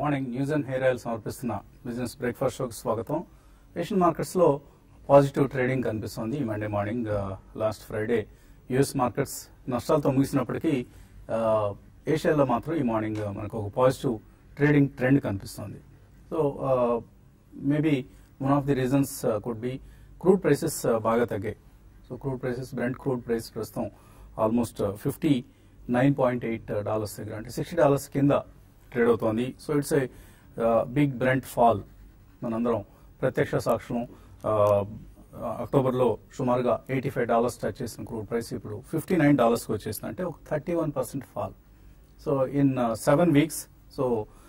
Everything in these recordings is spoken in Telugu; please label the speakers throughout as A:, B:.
A: Morning news and hair oil సమర్పిస్తున్న బిజినెస్ బ్రేక్ఫాస్ట్ షోకి స్వాగతం ఏషియన్ మార్కెట్స్ లో పాజిటివ్ ట్రేడింగ్ కనిపిస్తోంది ఈ Monday morning last Friday US markets నష్టాలతో ముగిసినప్పటికీ ఆ, ఏషియాలో మాత్రం ఈ మార్నింగ్ మనకు ఒక పాజిటివ్ ట్రేడింగ్ ట్రెండ్ కనిపిస్తోంది so maybe one of the reasons could be crude prices బాగా తగ్గాయి so crude prices Brent crude price ప్రస్తుతం almost fifty nine point eight dollars దగ్గర అంటే సిక్స్టీ డాలర్స్ కింద ట్రేడ్ అవుతోంది so it's a big Brent fall మనందరం ప్రత్యక్ష సాక్ష్యం అక్టోబర్లో సుమారుగా ఎయిటీ ఫైవ్ డాలర్స్ టచ్ చేసిన క్రూడ్ ప్రైస్ ఇప్పుడు ఫిఫ్టీ నైన్ డాలర్స్కి వచ్చేసింది అంటే ఒక thirty one percent fall so in seven weeks so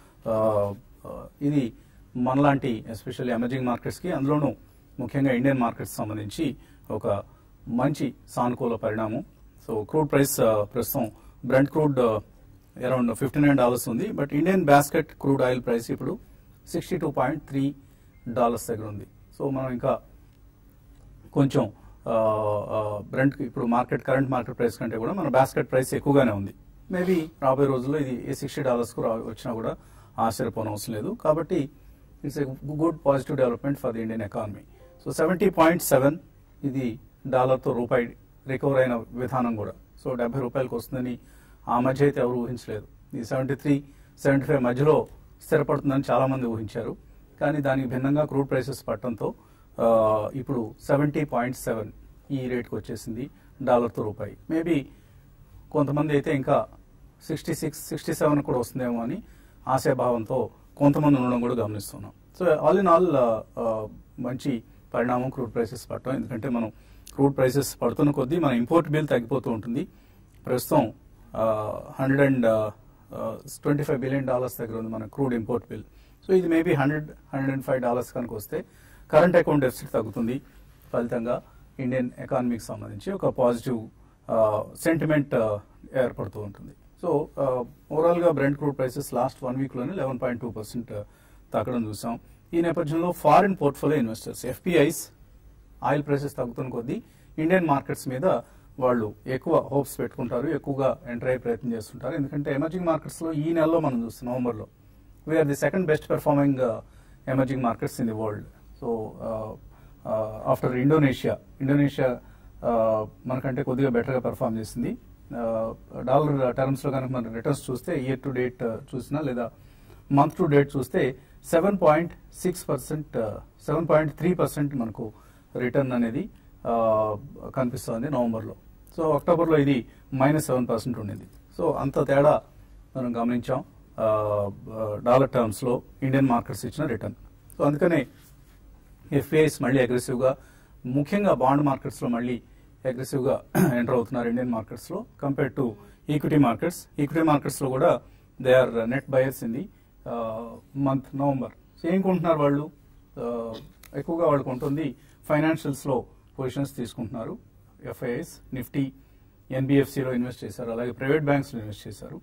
A: ఇది మనలాంటి ఎస్పెషల్లీ ఎమర్జింగ్ మార్కెట్స్కి అందులోనూ ముఖ్యంగా ఇండియన్ మార్కెట్స్ సంబంధించి ఒక మంచి సానుకూల పరిణామం సో క్రూడ్ ప్రైస్ ప్రస్తుతం Brent crude around fifty nine dollars ఉంది but Indian basket crude oil price ఇప్పుడు sixty two point three dollars దగ్గర ఉంది సో మనం ఇంకా కొంచెం బ్రెంట్ ఇప్పుడు మార్కెట్ కరెంట్ మార్కెట్ ప్రైస్ కంటే కూడా మన బాస్కెట్ ప్రైస్ ఎక్కువగానే ఉంది మేబీ రాబోయే రోజుల్లో ఇది ఏ సిక్స్టీ డాలర్స్కు వచ్చినా కూడా ఆశ్చర్యపోనవసరం లేదు కాబట్టి it's a good positive development for the Indian economy so seventy point seven ఇది డాలర్తో రూపాయి రికవర్ అయిన విధానం కూడా సో డెబ్బై రూపాయలకు వస్తుందని ఆ మధ్య అయితే ఎవరు ఊహించలేదు ఈ సెవెంటీ త్రీ సెవెంటీ ఫైవ్ మధ్యలో స్థిరపడుతుందని చాలా మంది ఊహించారు కానీ దానికి భిన్నంగా క్రూడ్ ప్రైసెస్ పట్టడంతో ఆ, ఇప్పుడు సెవెంటీ పాయింట్ సెవెన్ ఈ రేట్కి వచ్చేసింది డాలర్తో రూపాయి మేబీ కొంతమంది అయితే ఇంకా సిక్స్టీ సిక్స్ సిక్స్టీ సెవెన్ కూడా వస్తుందేమో అని ఆశాభావంతో కొంతమంది ఉండడం కూడా గమనిస్తున్నాం సో ఆల్ ఇన్ ఆల్ మంచి పరిణామం క్రూడ్ ప్రైసెస్ పట్టడం ఎందుకంటే మనం క్రూడ్ ప్రైసెస్ పడుతున్న కొద్దీ మన ఇంపోర్ట్ బిల్ తగ్గిపోతూ ఉంటుంది ప్రస్తుతం hundred and twenty five billion dollars దగ్గర ఉంది మన క్రూడ్ ఇంపోర్ట్ బిల్ సో ఇది maybe hundred hundred and five dollars కనుక వస్తే కరెంట్ అకౌంట్ డెఫిసిట్ తగ్గుతుంది ఫలితంగా ఇండియన్ ఎకానమీకి సంబంధించి ఒక పాజిటివ్ సెంటిమెంట్ ఏర్పడుతూ ఉంటుంది సో ఓవరాల్ గా Brent crude prices last one week లోనే లెవెన్ పాయింట్ టూ పర్సెంట్ తగ్గడం చూసాం ఈ నేపథ్యంలో foreign portfolio investors FPIs oil prices తగ్గుతున్న కొద్దీ ఇండియన్ మార్కెట్స్ మీద వాళ్ళు ఎక్కువ హోప్స్ పెట్టుకుంటారు ఎక్కువగా ఎంటర్ అయ్యే ప్రయత్నం చేస్తుంటారు ఎందుకంటే ఎమర్జింగ్ మార్కెట్స్ లో ఈ నెలలో మనం చూస్తాం నవంబర్ లో we are the second best performing emerging markets in the world so after Indonesia Indonesia మనకంటే కొద్దిగా బెటర్గా పెర్ఫామ్ చేసింది డాలర్ టర్మ్స్ లో కనుక మనం రిటర్న్స్ చూస్తే ఇయర్ టు డేట్ చూసినా లేదా మంత్ టు డేట్ చూస్తే seven point six percent seven point three percent మనకు రిటర్న్ అనేది ఆ, కనిపిస్తోంది నవంబర్లో సో అక్టోబర్లో ఇది మైనస్ సెవెన్ పర్సెంట్ ఉండింది సో అంత తేడా మనం గమనించాం ఆ, డాలర్ టర్మ్స్ లో ఇండియన్ మార్కెట్స్ ఇచ్చిన రిటర్న్ సో అందుకనే ఎఫ్ఐఎస్ మళ్ళీ అగ్రెసివ్ గా ముఖ్యంగా బాండ్ మార్కెట్స్ లో మళ్ళీ అగ్రెసివ్ గా ఎంటర్ అవుతున్నారు ఇండియన్ మార్కెట్స్ లో compare to equity markets equity markets లో కూడా they are net buyers in the month November so ఏం కొంటున్నారు వాళ్ళు ఆ, ఎక్కువగా వాళ్ళు కొంటుంది ఫైనాన్షియల్స్ లో పొజిషన్స్ తీసుకుంటున్నారు ఎఫ్ఐఎస్ నిఫ్టీ ఎన్బిఎఫ్సిలో ఇన్వెస్ట్ చేశారు అలాగే ప్రైవేట్ బ్యాంక్స్ లో ఇన్వెస్ట్ చేశారు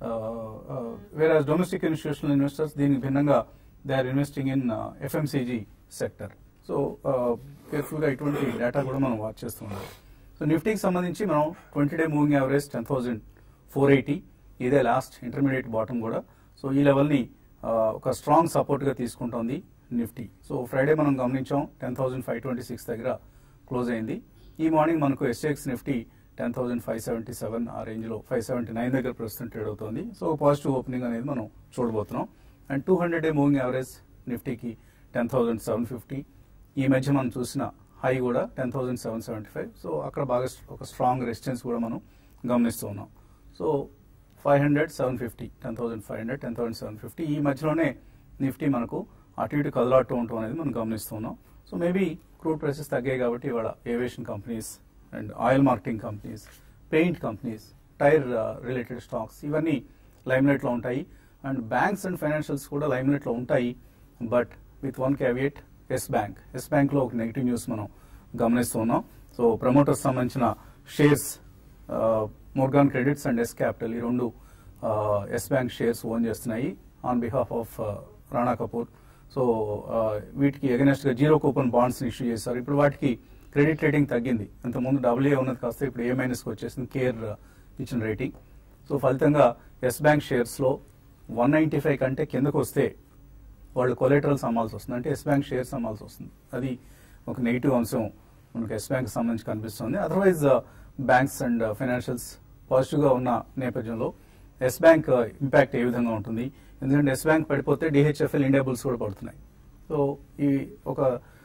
A: వేరే డొమెస్టిక్ ఇన్స్టిట్యూషనల్ ఇన్వెస్టర్స్ దీనికి భిన్నంగా they are investing in FMCG sector so careful గా ఇటువంటి డేటా కూడా మనం వాచ్ చేస్తున్నాం సో నిఫ్టీకి సంబంధించి మనం twenty day moving average ten thousand four eighty ఇదే లాస్ట్ ఇంటర్మీడియట్ బాటమ్ కూడా సో ఈ లెవెల్ ని ఆ, ఒక స్ట్రాంగ్ సపోర్ట్ గా తీసుకుంటోంది నిఫ్టీ సో ఫ్రైడే మనం గమనించాం ten thousand five twenty six దగ్గర క్లోజ్ అయింది ఈ మార్నింగ్ మనకు SX Nifty ten thousand five seventy seven ఆ రేంజ్ లో ఫైవ్ సెవెంటీ నైన్ దగ్గర ప్రస్తుతం ట్రేడ్ అవుతోంది సో పాజిటివ్ ఓపెనింగ్ అనేది మనం చూడబోతున్నాం and two hundred day moving average నిఫ్టీకి టెన్ థౌసండ్ సెవెన్ ఫిఫ్టీ ఈ మధ్య మనం చూసిన హై కూడా ten thousand seven seventy five so అక్కడ బాగా ఒక స్ట్రాంగ్ రెసిస్టెన్స్ కూడా మనం గమనిస్తూ ఉన్నాం so five hundred seven fifty ten thousand five hundred ten thousand seven fifty ఈ మధ్యలోనే నిఫ్టీ మనకు అటు ఇటు కదలాడుతూ ఉండటం అనేది మనం గమనిస్తున్నాం సో మేబీ క్రూడ్ ప్రైసెస్ తగ్గాయి కాబట్టి ఇవాళ aviation companies and oil marketing companies paint companies tyre related stocks ఇవన్నీ లైమ్లైట్ లో ఉంటాయి అండ్ బ్యాంక్స్ అండ్ ఫైనాన్షియల్స్ కూడా లైమ్లైట్ లో ఉంటాయి but with one caveat Yes Bank Yes Bank లో ఒక నెగిటివ్ న్యూస్ మనం గమనిస్తూ ఉన్నాం సో ప్రమోటర్స్ సంబంధించిన shares Morgan Credits and Yes Capital ఈ రెండు ఎస్ బ్యాంక్ షేర్స్ ఓన్ చేస్తున్నాయి on behalf of Rana Kapoor so వీటికి అగెనెస్ట్ గా జీరో కూపన్ బాండ్స్ ఇష్యూ చేశారు ఇప్పుడు వాటికి క్రెడిట్ రేటింగ్ తగ్గింది ఇంతకుముందు డబ్ల్యూ ఉన్నది కాస్త ఇప్పుడు ఏ మైనస్ వచ్చేసింది కేర్ ఇచ్చిన రేటింగ్ సో ఫలితంగా ఎస్ బ్యాంక్ షేర్స్ లో వన్ నైంటీ ఫైవ్ కంటే కిందకు వస్తే వాళ్ళు కొలెటరల్స్ అమ్మాల్సి వస్తుంది అంటే ఎస్ బ్యాంక్ షేర్స్ అమ్మాల్సి వస్తుంది అది ఒక నెగిటివ్ అంశం మనకు ఎస్ బ్యాంక్ సంబంధించి కనిపిస్తుంది otherwise banks and financials positive గా ఉన్న నేపథ్యంలో ఎస్ బ్యాంక్ ఇంపాక్ట్ ఏ విధంగా ఉంటుంది ఎందుకంటే ఎస్ బ్యాంక్ పడిపోతే డిహెచ్ఎఫ్ఎల్ ఇండియా బుల్స్ కూడా పడుతున్నాయి సో ఈ ఒక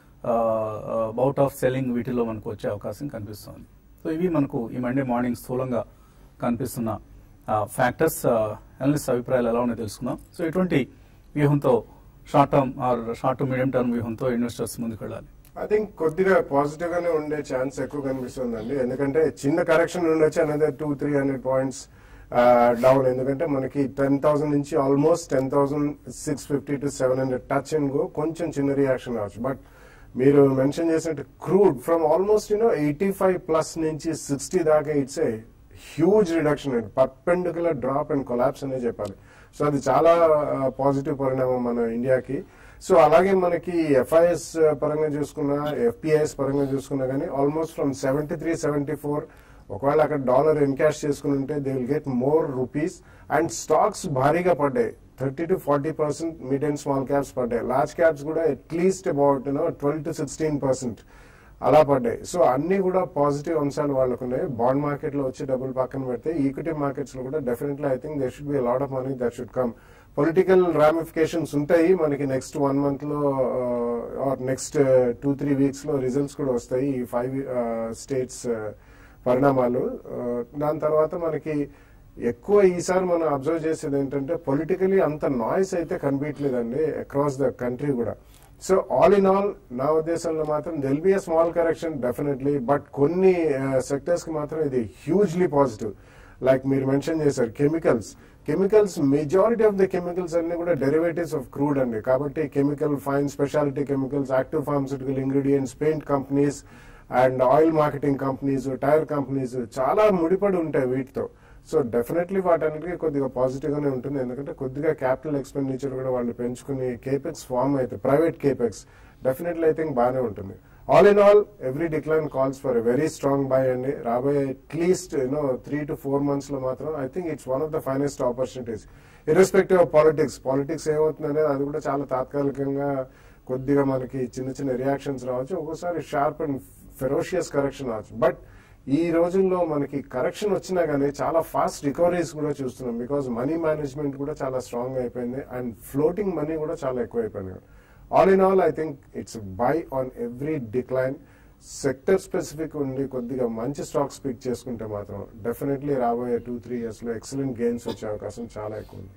A: బౌట్ ఆఫ్ సెల్లింగ్ వీటిలో మనకు వచ్చే అవకాశం కనిపిస్తుంది సో ఇవి మనకు ఈ మండే మార్నింగ్ స్థూలంగా కనిపిస్తున్న ఫ్యాక్టర్స్ అనలిస్ట్ అభిప్రాయాలు ఎలా ఉన్నాయో తెలుసుకుందాం సో ఇటువంటి వ్యూహంతో short term or short to medium term వ్యూహంతో ఇన్వెస్టర్స్ ముందుకు వెళ్ళాలి
B: ఐ థింక్ కొద్దిగా పాజిటివ్ గానే ఉండే ఛాన్స్ ఎక్కువ కనిపిస్తుందండి ఎందుకంటే చిన్న కరెక్షన్ ఉండొచ్చు అనేది two three hundred points down ఎందుకంటే మనకి టెన్ థౌసండ్ నుంచి almost ten thousand six fifty to seven hundred touch and go కొంచెం చిన్న రియాక్షన్ రావచ్చు బట్ మీరు మెన్షన్ చేసినట్టు crude from almost you know eighty five plus నుంచి సిక్స్టీ దాకా ఇట్స్ ఏ హ్యూజ్ రిడక్షన్ అండి పర్పెండికులర్ డ్రాప్ అండ్ కొలాప్స్ అనే చెప్పాలి సో అది చాలా పాజిటివ్ పరిణామం మన ఇండియాకి సో అలాగే మనకి ఎఫ్ఐఎస్ పరంగా చూసుకున్నా ఎఫ్పిఐఎస్ పరంగా చూసుకున్నా కానీ almost from seventy three seventy four ఒకవేళ అక్కడ డాలర్ ఎన్కాష్ చేసుకుని ఉంటే they will get more rupees and stocks భారీగా పడ్డాయి thirty to forty percent mid and small caps పడ్డాయి లార్జ్ క్యాప్స్ కూడా at least about you know twelve to sixteen percent అలా పడ్డాయి సో అన్ని కూడా పాజిటివ్ అంశాలు వాళ్ళకు ఉన్నాయి బాండ్ మార్కెట్ లో వచ్చి డబ్బులు పక్కన పెడితే ఈక్విటీ మార్కెట్స్ లో కూడా definitely I think they should be lot of money that should come political ramifications ఉంటాయి మనకి నెక్స్ట్ వన్ మంత్ లో or next two three weeks లో రిజల్ట్స్ కూడా వస్తాయి ఈ ఫైవ్ స్టేట్స్ పరిణామాలు దాని తర్వాత మనకి ఎక్కువ ఈసారి మనం అబ్జర్వ్ చేసేది ఏంటంటే పొలిటికలీ అంత నాయిస్ అయితే కనిపించలేదండి అక్రాస్ ద కంట్రీ కూడా సో ఆల్ ఇన్ ఆల్ నా ఉద్దేశంలో మాత్రం there'll be a small correction definitely but కొన్ని సెక్టర్స్ కి మాత్రం ఇది హ్యూజ్లీ పాజిటివ్ లైక్ మీరు మెన్షన్ చేశారు chemicals chemicals majority of the chemicals అన్ని కూడా డెరివేటివ్స్ ఆఫ్ క్రూడ్ అండి కాబట్టి chemical fine speciality chemicals active pharmaceutical ingredients paint companies and oil marketing companies tyre companies చాలా ముడిపడి ఉంటాయి వీటితో సో డెఫినెట్లీ వాటన్నిటికీ కొద్దిగా పాజిటివ్ గానే ఉంటుంది ఎందుకంటే కొద్దిగా క్యాపిటల్ ఎక్స్పెండిచర్ కూడా వాళ్ళు పెంచుకుని కేపెక్స్ ఫార్మ్ అయితే private capex definitely I think బాగానే ఉంటుంది all in all every decline calls for a very strong buy అండి రాబోయే at least you know three to four months లో మాత్రం I think it's one of the finest opportunities irrespective of politics politics ఏమవుతుంది అనేది అది కూడా చాలా తాత్కాలికంగా కొద్దిగా మనకి చిన్న చిన్న రియాక్షన్స్ రావచ్చు ఒక్కోసారి షార్ప్ అండ్ ఫెరోషియస్ కరెక్షన్ రావచ్చు బట్ ఈ రోజుల్లో మనకి కరెక్షన్ వచ్చినా గానీ చాలా ఫాస్ట్ రికవరీస్ కూడా చూస్తున్నాం బికాస్ మనీ మేనేజ్మెంట్ కూడా చాలా స్ట్రాంగ్ అయిపోయింది అండ్ ఫ్లోటింగ్ మనీ కూడా చాలా ఎక్కువ అయిపోయింది all in all I think it's buy on every decline sector specific ఉండి కొద్దిగా మంచి స్టాక్స్ పిక్ చేసుకుంటే మాత్రం డెఫినెట్లీ రాబోయే టూ త్రీ ఇయర్స్ లో ఎక్సలెంట్ గెయిన్స్ వచ్చే అవకాశం చాలా ఎక్కువ ఉంది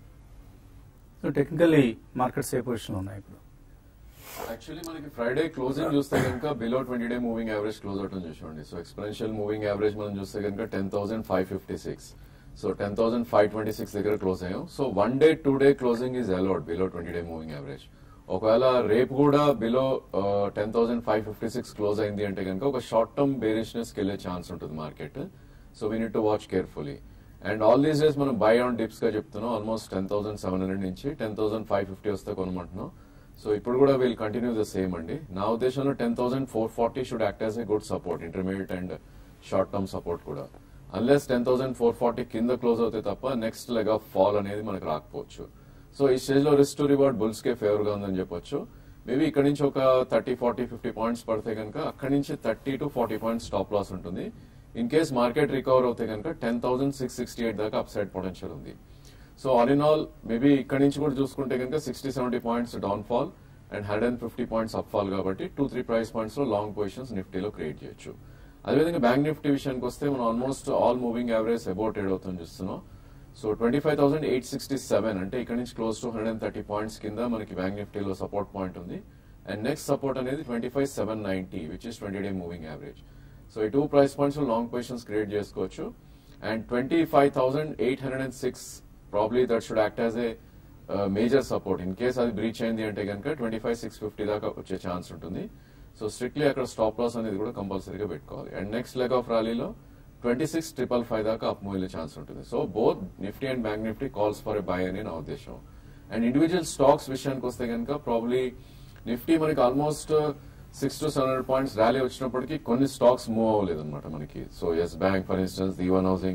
A: సో టెక్నికల్లీ మార్కెట్స్ ఏ పొజిషన్ ఉన్నాయి ఇప్పుడు
C: యాక్చువల్లీ మనకి ఫ్రైడే క్లోజింగ్ చూస్తే కనుక below twenty day moving average close అవటం చూసుకోండి సో ఎక్స్పెన్షియల్ మూవింగ్ యావరేజ్ మనం చూస్తే కనుక ten thousand five fifty six so ten thousand five twenty six దగ్గర క్లోజ్ అయ్యాం so one day two day closing is allowed below twenty day moving average ఒకవేళ రేపు కూడా below ten thousand five fifty six close అయింది అంటే కనుక ఒక షార్ట్ టర్మ్ బేరిష్నెస్ కి వెళ్ళే ఛాన్స్ ఉంటుంది market so we need to watch carefully and all these days మనం బై ఆన్ డిప్స్ గా చెప్తున్నాం almost ten thousand seven hundred నుంచి టెన్ థౌసండ్ ఫైవ్ ఫిఫ్టీ వస్తే కొనమంటున్నాం సో ఇప్పుడు కూడా వీల్ కంటిన్యూ ద సేమ్ అండి నా ఉద్దేశంలో ten thousand four forty should act as a good support intermediate and short term support కూడా unless ten thousand four forty కింద క్లోజ్ అవుతే తప్ప నెక్స్ట్ లెగ్ ఆఫ్ ఫాల్ అనేది మనకు రాకపోవచ్చు సో ఈ స్టేజ్ లో రిస్క్ టు రివార్డ్ బుల్స్ కే ఫేవర్ గా ఉందని చెప్పొచ్చు మేబీ ఇక్కడ నుంచి ఒక థర్టీ ఫార్టీ ఫిఫ్టీ పాయింట్స్ పడితే కనుక అక్కడి నుంచి thirty to forty points stop loss ఉంటుంది ఇన్ కేస్ మార్కెట్ రికవర్ అవుతే కనుక ten thousand six sixty eight దాకా అప్ సైడ్ పొటెన్షియల్ ఉంది so all in all maybe ఇక్కడ నుంచి కూడా చూసుకుంటే కనుక sixty seventy points down fall and hundred and fifty points up fall కాబట్టి టూ త్రీ ప్రైస్ పాయింట్స్ లో లాంగ్ పొజిషన్స్ నిఫ్టీలో క్రియేట్ చేయొచ్చు అదేవిధంగా బ్యాంక్ నిఫ్టీ విషయానికి వస్తే మనం almost all moving average about trade అవుతుంది చూస్తున్నాం so twenty five thousand eight sixty seven అంటే ఇక్కడ నుంచి close to hundred and thirty points కింద మనకి బ్యాంక్ నిఫ్టీలో సపోర్ట్ పాయింట్ ఉంది అండ్ నెక్స్ట్ సపోర్ట్ అనేది twenty five seven ninety which is twenty day moving average so ఈ two price points long positions create చేసుకోవచ్చు and twenty five thousand eight hundred and six probably that should act as a major support in case అది బ్రీచ్ అయింది అంటే కనుక ట్వంటీ ఫైవ్ సిక్స్ ఫిఫ్టీ దాకా వచ్చే ఛాన్స్ ఉంటుంది సో స్ట్రిక్ట్లీ అక్కడ స్టాప్ లాస్ అనేది కూడా కంపల్సరీగా పెట్టుకోవాలి అండ్ నెక్స్ట్ లెగ్ ఆఫ్ ర్యాలీలో ట్వంటీ సిక్స్ ట్రిపుల్ ఫైవ్ దాకా అప్ మూవీలో ఛాన్స్ ఉంటుంది so both Nifty and bank Nifty calls for a buy అని నా ఉద్దేశం అండ్ ఇండివిజువల్ స్టాక్స్ విషయానికి వస్తే కనుక ప్రాబ్లీ నిఫ్టీ మనకి almost six to seven hundred points rally వచ్చినప్పటికీ కొన్ని స్టాక్స్ మూవ్ అవ్వలేదు అనమాట మనకి so Yes Bank for instance Dewan housing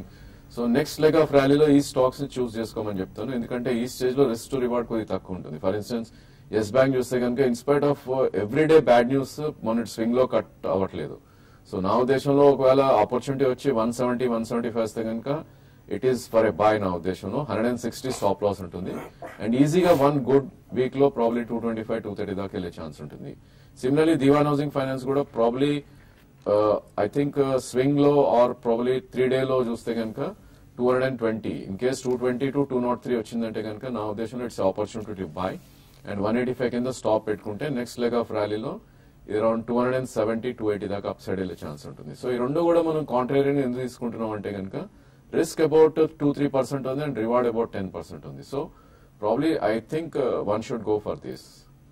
C: so next leg of ర్యాలీలో ఈ స్టాక్స్ ని చూస్ చేసుకోమని చెప్తాను ఎందుకంటే ఈ స్టేజ్ లో రిస్క్ టు రివార్డ్ కొద్దిగా తక్కువ ఉంటుంది ఫర్ ఇన్స్టెన్స్ ఎస్ బ్యాంక్ చూస్తే కనుక in spite of everyday bad news మొన్నటి స్వింగ్ లో కట్ అవ్వట్లేదు సో నా ఉద్దేశంలో ఒకవేళ ఆపర్చునిటీ వచ్చి one seventy one seventy five వస్తే కనుక it is for a buy నా ఉద్దేశంలో hundred and sixty stop loss ఉంటుంది అండ్ ఈజీగా వన్ గుడ్ వీక్ లో probably two twenty five two thirty దాకా వెళ్ళే ఛాన్స్ ఉంటుంది సిమిలర్లీ దివాన్ హౌసింగ్ ఫైనాన్స్ కూడా ప్రాబ్లీ ఐ థింక్ స్వింగ్ లో ఆర్ ప్రాబ్లీ త్రీ డే లో చూస్తే కనుక two hundred and twenty in case two twenty to two not three వచ్చిందంటే కనుక నా ఉద్దేశంలో it's opportunity to buy and one eighty five కింద స్టాప్ పెట్టుకుంటే నెక్స్ట్ లెగ్ ఆఫ్ ర్యాలీలో around two hundred and seventy two eighty దాకా అప్ సైడ్ వెళ్ళే ఛాన్స్ ఉంటుంది సో ఈ రెండు కూడా మనం కాంట్రేరియన్ ఎందుకు తీసుకుంటున్నాం అంటే కనుక risk about two three percent ఉంది and reward about ten percent ఉంది so probably I think one should go for this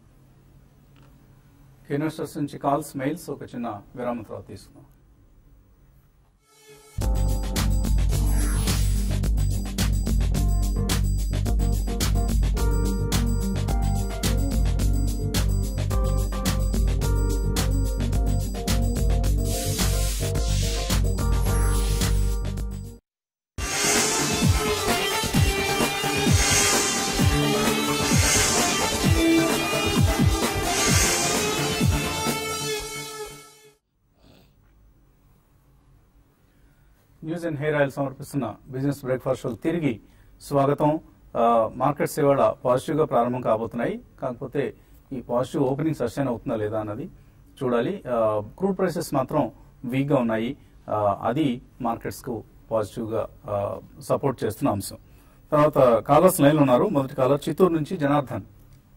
A: investors నుంచి కాల్స్ మెయిల్స్ ఒక చిన్న విరామం తర్వాత తీసుకుందాం న్యూస్ అండ్ హెయిర్ ఆయిల్ సమర్పిస్తున్న బిజినెస్ బ్రేక్ఫాస్ట్ షో తిరిగి స్వాగతం ఆ, మార్కెట్స్ ఇవాళ పాజిటివ్ గా ప్రారంభం కాబోతున్నాయి కాకపోతే ఈ పాజిటివ్ ఓపెనింగ్ సస్టైన్ అవుతుందా లేదా అన్నది చూడాలి ఆ, క్రూడ్ ప్రైసెస్ మాత్రం వీక్ గా ఉన్నాయి ఆ, అది మార్కెట్స్ కు పాజిటివ్ గా ఆ, సపోర్ట్ చేస్తున్న అంశం తర్వాత కాలర్స్ లైన్ ఉన్నారు మొదటి కాలర్ చిత్తూరు నుంచి జనార్దన్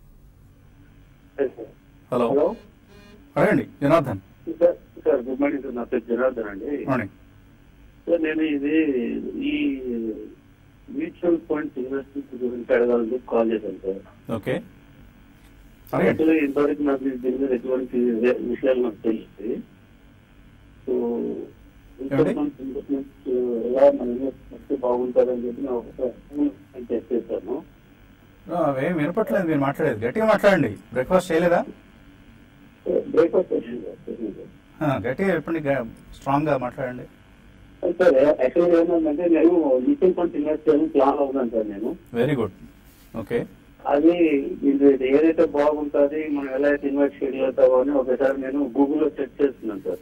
A: హలో
D: హలో
A: అడగండి Janardhan
D: sir sir good morning sir నా పేరు జనార్దన్ అండి
A: మార్నింగ్
D: సార్ నేను ఇది ఈ మ్యూచువల్ ఫండ్స్ ఇన్వెస్ట్మెంట్ గురించి అడగాలని కాల్ చేశాను సార్
A: ఓకే అడగండి
D: యాక్చువల్లీ ఇంతవరకు నాకు దీని మీద ఎటువంటి విషయాలు నాకు తెలిసింది సో మ్యూచువల్
A: ఏమండి?
D: ఫండ్స్ ఇన్వెస్ట్మెంట్ ఎలా మన ఇన్వెస్ట్మెంట్ బాగుంటుందని చెప్పి నేను ఒకసారి టెస్ట్ చేశాను
A: ఆ, ఏం వినపట్లేదు మీరు మాట్లాడేది గట్టిగా మాట్లాడండి బ్రేక్ఫాస్ట్ చేయలేదా
D: బ్రేక్ఫాస్ట్ చేసింది సార్
A: ఆ, గట్టిగా చెప్పండి స్ట్రాంగ్ గా మాట్లాడండి
D: సార్ యాక్చువల్గా ఏమైందంటే నేను మ్యూచువల్ ఫండ్స్ ఇన్వెస్ట్ చేయాలని ప్లాన్ అవుతాను సార్ నేను
A: వెరీ గుడ్ ఓకే
D: అది ఇది ఏదైతే బాగుంటుంది మనం ఎలా అయితే ఇన్వెస్ట్ చేయగలుగుతామో అని ఒకసారి నేను గూగుల్లో చెక్ చేస్తున్నాను సార్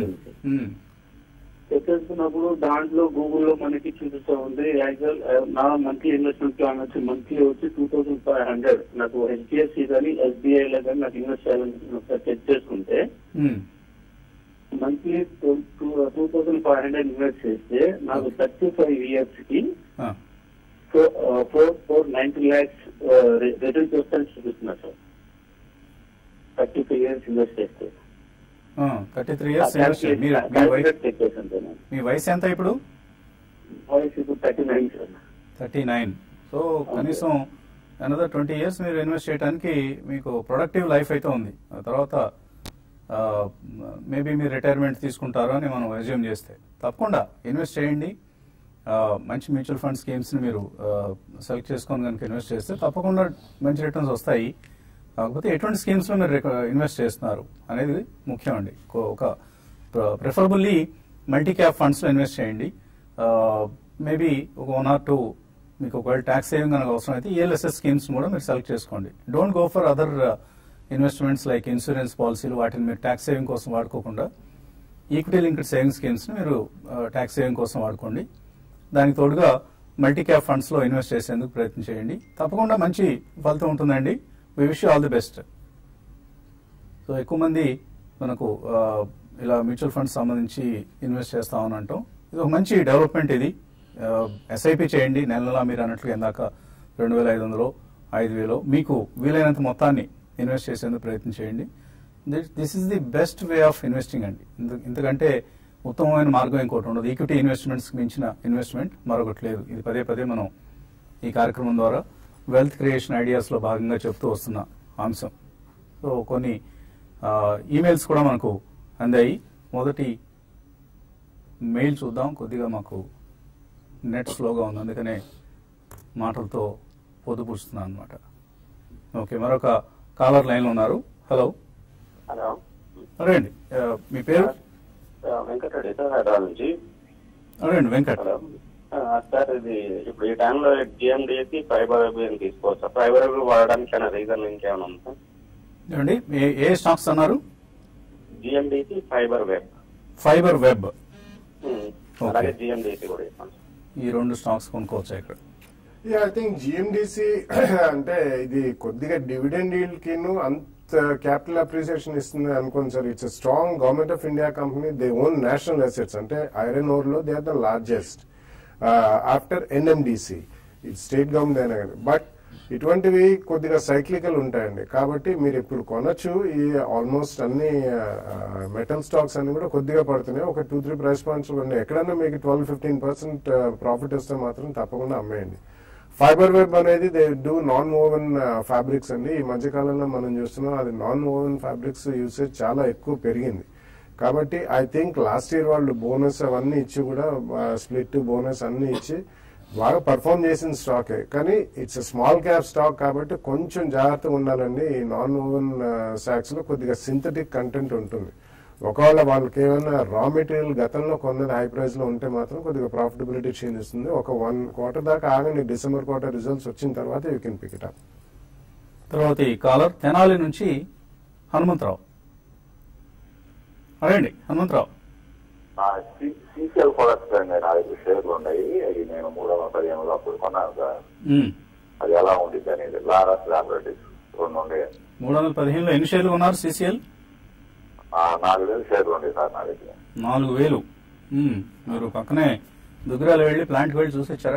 D: చెక్ చేసుకున్నప్పుడు దాంట్లో గూగుల్లో మనకి చూపిస్తూ ఉంది యాక్చువల్ నా మంత్లీ ఇన్వెస్ట్మెంట్ ప్లాన్ వచ్చి మంత్లీ వచ్చి టూ థౌసండ్ ఫైవ్ హండ్రెడ్ నాకు హెచ్డిఎఫ్సి కానీ ఎస్బీఐ లో కానీ నాకు ఇన్వెస్ట్ చేయాలని ఒకసారి చెక్ చేసుకుంటే monthly two thousand five hundred invest చేస్తే నాకు థర్టీ ఫైవ్ ఇయర్స్ కి four four ninety lakhs return చేస్తాను చూపిస్తున్నారు sir thirty five years invest చేస్తే
A: థర్టీ త్రీ ఇయర్స్ మీరు మీ వయసు
D: చెక్ చేశాను సార్ నేను.
A: మీ వయసు ఎంత ఇప్పుడు
D: వయసు ఇప్పుడు thirty nine sir
A: thirty nine so కనీసం అనదర్ ట్వంటీ ఇయర్స్ మీరు ఇన్వెస్ట్ చేయడానికి మీకు ప్రొడక్టివ్ లైఫ్ అయితే ఉంది ఆ తర్వాత మేబీ మీరు రిటైర్మెంట్ తీసుకుంటారు అని మనం అజ్యూమ్ చేస్తే తప్పకుండా ఇన్వెస్ట్ చేయండి ఆ, మంచి మ్యూచువల్ ఫండ్ స్కీమ్స్ని మీరు సెలెక్ట్ చేసుకొని కనుక ఇన్వెస్ట్ చేస్తే తప్పకుండా మంచి రిటర్న్స్ వస్తాయి కాకపోతే ఎటువంటి స్కీమ్స్లో మీరు ఇన్వెస్ట్ చేస్తున్నారు అనేది ముఖ్యం అండి కో- ఒక ప్రిఫరబుల్లీ మల్టీ క్యాప్ ఫండ్స్లో ఇన్వెస్ట్ చేయండి మేబీ ఒక వన్ ఆర్ టూ మీకు ఒకవేళ ట్యాక్స్ సేవింగ్ కనుక అవసరం అయితే ఈఎల్ఎస్ఎస్ స్కీమ్స్ కూడా మీరు సెలెక్ట్ చేసుకోండి don't go for other investments like insurance పాలసీలు వాటిని మీరు ట్యాక్స్ సేవింగ్ కోసం వాడుకోకుండా ఈక్విటీ లింక్డ్ సేవింగ్ స్కీమ్స్ ని మీరు ట్యాక్స్ సేవింగ్ కోసం వాడుకోండి దానికి తోడుగా మల్టీ క్యాప్ ఫండ్స్ లో ఇన్వెస్ట్ చేసేందుకు ప్రయత్నం చేయండి తప్పకుండా మంచి ఫలితం ఉంటుందండి we wish all the best so ఎక్కువ మంది మనకు ఆ, ఇలా మ్యూచువల్ ఫండ్స్ సంబంధించి ఇన్వెస్ట్ చేస్తామని అంటాం ఇది ఒక మంచి డెవలప్మెంట్ ఇది ఎస్ఐపి చేయండి నెల నెలా మీరు అన్నట్లుగా ఇందాక రెండు వేల ఐదు వందలు ఐదు వేలు మీకు వీలైనంత మొత్తాన్ని ఇన్వెస్ట్ చేసేందుకు ప్రయత్నం చేయండి this is the best way of investing అండి ఇంత- ఇంతకంటే ఉత్తమమైన మార్గం ఇంకోటి ఉండదు ఈక్విటీ ఇన్వెస్ట్మెంట్స్ మించిన ఇన్వెస్ట్మెంట్ మరొకటి లేదు ఇది పదే పదే మనం ఈ కార్యక్రమం ద్వారా వెల్త్ క్రియేషన్ ఐడియాస్ లో భాగంగా చెప్తూ వస్తున్న అంశం సో కొన్ని ఈమెయిల్స్ కూడా మనకు అందాయి మొదటి మెయిల్ చూద్దాం కొద్దిగా మాకు నెట్ స్లోగా ఉంది అందుకనే మాటలతో పొద్దుపుస్తున్నాను అనమాట ఓకే మరొక కాలర్ లైన్లో ఉన్నారు హలో
D: హలో
A: అడగండి ఆ, మీ పేరు
D: వెంకటరెడ్డి సార్ హైదరాబాద్ నుంచి
A: అడగండి వెంకట్
D: హలో
E: ఆ, సార్ ఇది ఇప్పుడు ఈ టైంలో జిఎండిసి ఫైబర్ వెబ్ తీసుకోవచ్చా ఫైబర్ వెబ్ వాడడానికి అనే రీజన్ ఇంకేమైనా ఉంది సార్
A: ఏమండి ఏ- ఏ స్టాక్స్ అన్నారు
E: GMDC Fiberweb
A: Fiberweb
E: అలాగే జిఎండిసి కూడా ఇస్తాను
A: ఈ రెండు స్టాక్స్ కొనుక్కోవచ్చా ఇక్కడ
B: ఐ థింక్ జిఎండిసి అంటే ఇది కొద్దిగా డివిడెండ్ ఈల్డ్ కిను అంత క్యాపిటల్ అప్రిసియేషన్ ఇస్తుంది అనుకోండి sir it's strong government of India company they own national assets అంటే ఐరన్ ఓర్ లో they are the largest after NMDC ఇది స్టేట్ గవర్నమెంట్ అయినా కానీ బట్ ఇటువంటివి కొద్దిగా సైక్లికల్ ఉంటాయండి కాబట్టి మీరు ఇప్పుడు కొనొచ్చు ఈ ఆల్మోస్ట్ అన్ని మెటల్ స్టాక్స్ అన్ని కూడా కొద్దిగా పడుతున్నాయి ఒక టూ త్రీ ప్రైస్ పాయింట్స్ ఉన్నాయి ఎక్కడన్నా మీకు ట్వెల్వ్ ఫిఫ్టీన్ పర్సెంట్ ప్రాఫిట్ వస్తే మాత్రం తప్పకుండా అమ్మేయండి ఫైబర్ వెబ్ అనేది they do non woven fabrics అండి ఈ మధ్య కాలంలో మనం చూస్తున్నాం అది నాన్ ఓవెన్ ఫ్యాబ్రిక్స్ యూసేజ్ చాలా ఎక్కువ పెరిగింది కాబట్టి ఐ థింక్ లాస్ట్ ఇయర్ వాళ్ళు బోనస్ అవన్నీ ఇచ్చి కూడా స్ప్లిట్ బోనస్ అన్ని ఇచ్చి బాగా పర్ఫామ్ చేసిన స్టాకే కానీ ఇట్స్ స్మాల్ క్యాప్ స్టాక్ కాబట్టి కొంచెం జాగ్రత్తగా ఉండాలండి ఈ నాన్ ఓవెన్ సాక్స్ లో కొద్దిగా సింథటిక్ కంటెంట్ ఉంటుంది ఒకవేళ వాళ్ళకి ఏమైనా రా మెటీరియల్ గతంలో కొన్నది హై ప్రైస్ లో ఉంటే మాత్రం కొద్దిగా ప్రాఫిటబిలిటీ క్షీణిస్తుంది ఒక వన్ క్వార్టర్ దాకా ఆగండి డిసెంబర్ క్వార్టర్ రిజల్ట్స్ వచ్చిన తర్వాత you can pick it up
A: తర్వాత ఈ కాలర్ తెనాలి నుంచి హనుమంతరావు అడగండి హనుమంతరావు
F: సీసీఎల్ ప్రొడక్ట్స్ అండి నా దగ్గర షేర్లు ఉన్నాయి అవి నేను మూడు వందల పదిహేను అప్పుడు కొన్నాను సార్
A: మ్మ్.
F: అది ఎలా ఉండిద్ది అనేది లారస్ ల్యాబొరేటరీస్ రెండు ఉండే
A: మూడు వందల పదిహేనులో ఎన్ని షేర్లు ఉన్నారు సిసిఎల్
F: నాలుగు వేలు షేర్లు ఉండే సార్ నా దగ్గర
A: నాలుగు వేలు మ్మ్. మీరు పక్కనే దుగ్గరాలు వెళ్ళి ప్లాంట్కి వెళ్ళి చూసి వచ్చారా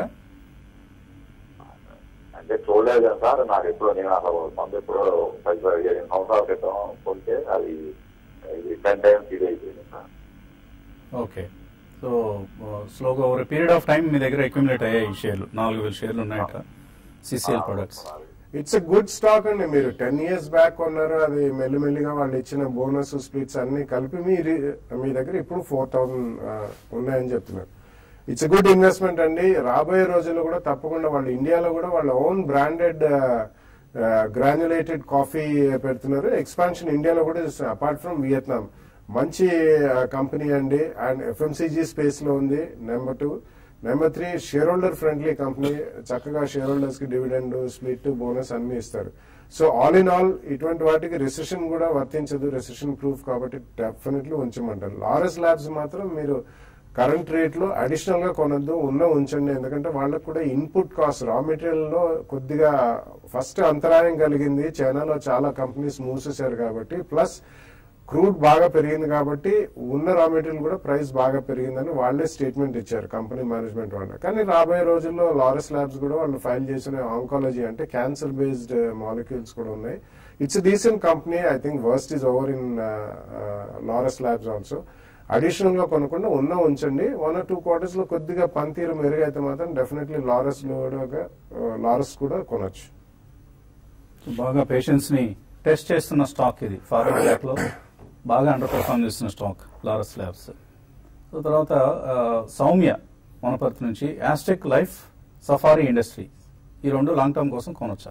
F: అంటే చూడలేదు కదా సార్ నాకు ఎప్పుడు నేను అసలు మంది ఎప్పుడు పది పదిహేను సంవత్సరాల క్రితం కొంటే అది ఇది టెన్ టైమ్స్ ఇది అయిపోయింది సార్
A: ఓకే సో స్లోగా ఓవర్ పీరియడ్ ఆఫ్ టైం మీ దగ్గర అక్యుములేట్ అయ్యాయి ఈ షేర్లు నాలుగు వేల షేర్లు ఉన్నాయట CCL products
B: it's a good stock అండి మీరు టెన్ ఇయర్స్ బ్యాక్ కొన్నారు అది మెల్లిమెల్లిగా వాళ్ళు ఇచ్చిన బోనస్ స్ప్లిట్స్ అన్ని కలిపి మీ రి- మీ దగ్గర ఇప్పుడు ఫోర్ థౌసండ్ ఉన్నాయని చెప్తున్నారు ఇట్స్ ఎ గుడ్ ఇన్వెస్ట్మెంట్ అండి రాబోయే రోజుల్లో కూడా తప్పకుండా వాళ్ళు ఇండియాలో కూడా వాళ్ళ ఓన్ బ్రాండెడ్ గ్రాన్యులేటెడ్ కాఫీ పెడుతున్నారు ఎక్స్పాన్షన్ ఇండియాలో కూడా అపార్ట్ ఫ్రమ్ వియత్నాం మంచి కంపెనీ అండి అండ్ ఎఫ్ఎంసీజీ స్పేస్ లో ఉంది number two number three shareholder friendly company చక్కగా షేర్ హోల్డర్స్ కి డివిడెండ్ స్ప్లిట్ బోనస్ అన్ని ఇస్తారు సో ఆల్ ఇన్ ఆల్ ఇటువంటి వాటికి రెసిషన్ కూడా వర్తించదు రెసిషన్ ప్రూఫ్ కాబట్టి డెఫినెట్లీ ఉంచమంటారు లారెస్ ల్యాబ్స్ మాత్రం మీరు కరెంట్ రేట్ లో అడిషనల్ గా కొనద్దు ఉన్న ఉంచండి ఎందుకంటే వాళ్ళకు కూడా ఇన్పుట్ కాస్ట్ రా మెటీరియల్ లో కొద్దిగా ఫస్ట్ అంతరాయం కలిగింది చైనాలో చాలా కంపెనీస్ మూసేశారు కాబట్టి ప్లస్ క్రూడ్ బాగా పెరిగింది కాబట్టి ఉన్న రా మెటీరియల్ కూడా ప్రైస్ బాగా పెరిగిందని వాళ్ళే స్టేట్మెంట్ ఇచ్చారు కంపెనీ మేనేజ్మెంట్ వాళ్ళు కానీ రాబోయే రోజుల్లో లారెస్ ల్యాబ్స్ కూడా వాళ్ళు ఫైల్ చేసిన ఆంకాలజీ అంటే క్యాన్సర్ బేస్డ్ మాలిక్యూల్స్ కూడా ఉన్నాయి it's decent company I think worst is over in Laurus Labs also additional గా కొనకుండా ఉన్న ఉంచండి వన్ ఆర్ టూ క్వార్టర్స్ లో కొద్దిగా పనితీరు మెరుగైతే మాత్రం డెఫినెట్లీ లారెస్ లారెస్ కూడా కొనొచ్చు
A: బాగా పేషెంట్స్ ని టెస్ట్ చేస్తున్న స్టాక్ ఇది ఫార్వర్డ్ బ్యాక్ లో బాగా అండర్ పర్ఫార్మ్ చేస్తున్న స్టాక్ లారస్ ల్యాబ్స్ సో తర్వాత ఆ, సౌమ్య వనపర్తి నుంచి యాస్టెక్ లైఫ్ సఫారీ ఇండస్ట్రీ ఈ రెండు లాంగ్ టర్మ్ కోసం కొనొచ్చా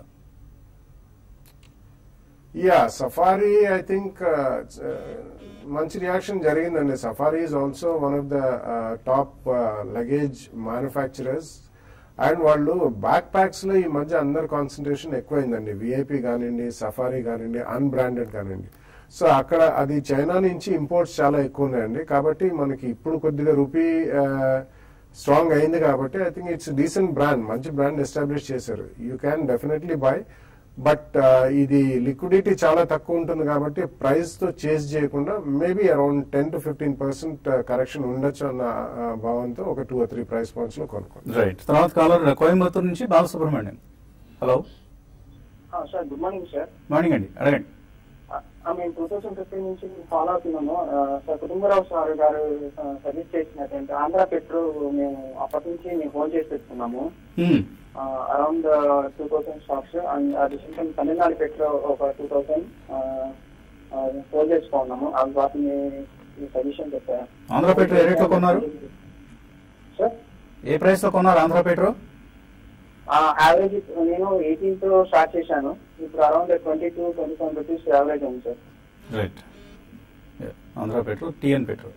B: యా సఫారీ ఐ థింక్ మంచి రియాక్షన్ జరిగిందండి Safari is also one of the top luggage manufacturers and వాళ్ళు బ్యాక్ ప్యాక్స్ లో ఈ మధ్య అందరు కాన్సన్ట్రేషన్ ఎక్కువైందండి విఐపి కానివ్వండి సఫారీ కానివ్వండి అన్బ్రాండెడ్ కానివ్వండి సో అక్కడ అది చైనా నుంచి ఇంపోర్ట్స్ చాలా ఎక్కువ ఉన్నాయండి కాబట్టి మనకి ఇప్పుడు కొద్దిగా రూపీ స్ట్రాంగ్ అయింది కాబట్టి I think it's decent brand మంచి బ్రాండ్ ఎస్టాబ్లిష్ చేశారు you can definitely buy but ఇది లిక్విడిటీ చాలా తక్కువ ఉంటుంది కాబట్టి ప్రైస్ తో చేజ్ చేయకుండా maybe around ten to fifteen percent correction ఉండొచ్చు అన్న ఆ, భావంతో ఒక two or three price points లో కొనుక్కోండి
A: రైట్ తర్వాత కాలర్ కోయంబత్తూరు నుంచి Balasubramaniam hello
G: sir good morning sir
A: morning అండి అడగండి
G: మేము టూ థౌసండ్ ఫిఫ్టీన్ నుంచి ఫాలో అవుతున్నాము ఆ, సార్ కుటుంబరావు సార్ గారు సజెస్ట్ చేసినటువంటి ఆంధ్ర పెట్రో మేము అప్పటి నుంచి మేము హోల్డ్ చేసి పెట్టుకున్నాము
A: Hmm.
G: Around two thousand stocks and అది కొంచెం తమిళనాడు పెట్రో ఒక టూ థౌసండ్ హోల్డ్ చేసుకున్నాము అవి వాటిని సజెషన్ చెప్పారు
A: ఆంధ్ర పెట్రో ఏ రేట్లో కొన్నారు
G: సార్
A: ఏ ప్రైస్ లో కొన్నారు ఆంధ్ర పెట్రో
G: యావరేజ్ నేను ఎయిటీన్ తో స్టార్ట్ చేశాను ఇప్పుడు around twenty two twenty seven rupees average ఉంది sir
A: right Andhra petro TN petro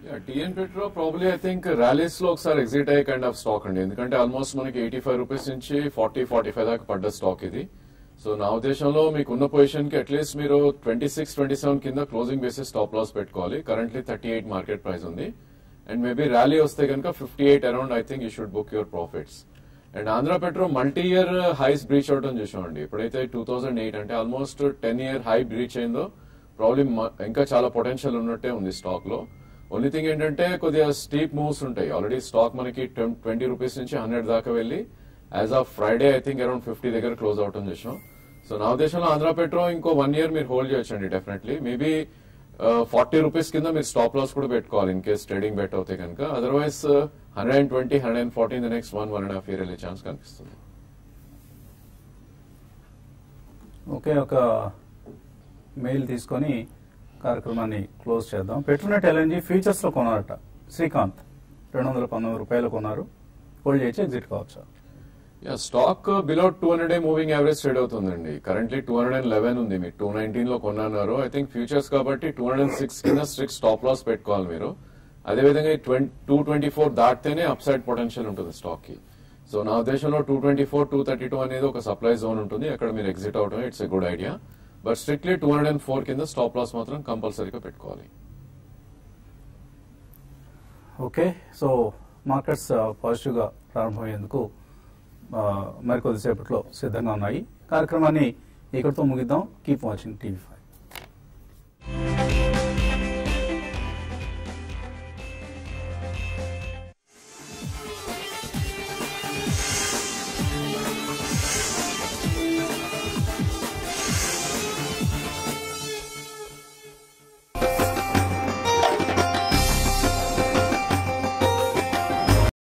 C: TN petro probably I think rallies లో ఒకసారి ఎగ్జిట్ అయ్యే కైండ్ ఆఫ్ స్టాక్ అండి ఎందుకంటే ఆల్మోస్ట్ మనకి ఎయిటీ ఫైవ్ రూపీస్ నుంచి ఫార్టీ ఫార్టీ ఫైవ్ దాకా పడ్డ స్టాక్ ఇది సో నా ఉద్దేశంలో మీకు ఉన్న పొజిషన్ కి అట్లీస్ట్ మీరు ట్వంటీ సిక్స్ ట్వంటీ సెవెన్ కింద క్లోజింగ్ బేసిస్ స్టాప్ లాస్ పెట్టుకోవాలి currently thirty eight market price ఉంది అండ్ మేబీ ర్యాలీ వస్తే కనుక fifty eight around I think you should book your profits and Andhra petro multi year highs breach అవటం చూసామండి ఇప్పుడైతే టూ థౌసండ్ ఎయిట్ అంటే almost ten year high breach అయిందో ప్రాబ్లీ ఇంకా చాలా పొటెన్షియల్ ఉన్నట్టే ఉంది స్టాక్ లో ఓన్లీ థింగ్ ఏంటంటే కొద్దిగా స్టీప్ మూవ్స్ ఉంటాయి ఆల్రెడీ స్టాక్ మనకి ట్వంటీ రూపీస్ నుంచి హండ్రెడ్ దాకా వెళ్ళి as of Friday I think around fifty దగ్గర క్లోజ్ అవటం చేసాం సో నా ఉద్దేశంలో ఆంధ్ర పెట్రో ఇంకో వన్ ఇయర్ మీరు హోల్డ్ చేయొచ్చండి డెఫినెట్లీ మేబీ ఫార్టీ రూపీస్ కింద మీరు స్టాప్ లాస్ కూడా పెట్టుకోవాలి ఇన్ కేస్ ట్రేడింగ్ బెట్ అవుతాయి కనుక otherwise hundred and twenty hundred and forty the next one one and half year వెళ్ళే ఛాన్స్ కనిపిస్తుంది
A: ఓకే ఒక మెయిల్ తీసుకొని కార్యక్రమాన్ని క్లోజ్ చేద్దాం పెట్రోనెట్ ఎల్ఎన్జీ ఫ్యూచర్స్ లో కొన్నారట శ్రీకాంత్ రెండు వందల పంతొమ్మిది రూపాయలు కొన్నారు హోల్డ్ చేసి ఎగ్జిట్ కావచ్చా
C: yeah stock below two hundred a moving average trade అవుతుందండి currently two hundred and eleven ఉంది మీరు టూ నైన్టీన్ లో కొన్నారు ఐ థింక్ ఫ్యూచర్స్ కాబట్టి టూ హండ్రెడ్ అండ్ సిక్స్ కింద స్ట్రిక్ట్ స్టాప్ లాస్ పెట్టుకోవాలి మీరు అదేవిధంగా టూ ట్వంటీ ఫోర్ దాటితేనే అప్ సైడ్ పొటెన్షియల్ ఉంటుంది స్టాక్ కి సో నా ఉద్దేశంలో two twenty four two thirty two అనేది ఒక సప్లై జోన్ ఉంటుంది అక్కడ మీరు ఎగ్జిట్ అవడం it's a good idea but strictly two hundred and four కింద స్టాప్ లాస్ మాత్రం కంపల్సరీగా పెట్టుకోవాలి
A: ఓకే సో మార్కెట్స్ పాజిటివ్ గా ప్రారంభమయ్యేందుకు ఆ, మరికొద్దిసేపట్లో సిద్ధంగా ఉన్నాయి కార్యక్రమాన్ని ఇక్కడితో ముగిద్దాం కీప్ వాచింగ్ టీవీ ఫైవ్